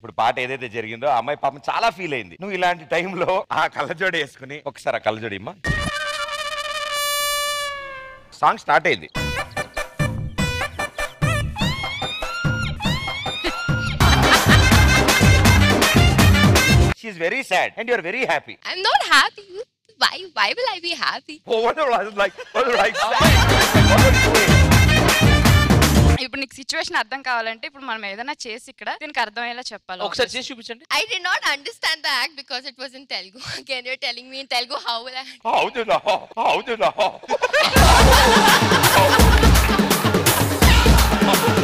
ఇప్పుడు పాట ఏదైతే జరిగిందో ఆ అమ్మాయి పాపం చాలా ఫీల్ అయింది నువ్వు ఇలాంటి టైంలో ఆ కళ్ళజోడి వేసుకుని ఒకసారి ఆ కళ్ళజోడి ఇమ్మా సాంగ్ స్టార్ట్ అయింది she very sad and you're very happy I'm not happy. Why? Why will I be happy? ఇప్పుడు నీకు సిచ్యువేషన్ అర్థం కావాలంటే ఇప్పుడు మనం ఏదైనా చేసి ఇక్కడ దీనికి అర్థమయ్యేలా చెప్పాలి ఒకసారి చేసి చూపించండి I did not understand the act because it was in Telugu. Again, you're telling me in Telugu how will I? అవుతున్నా అవుతున్నా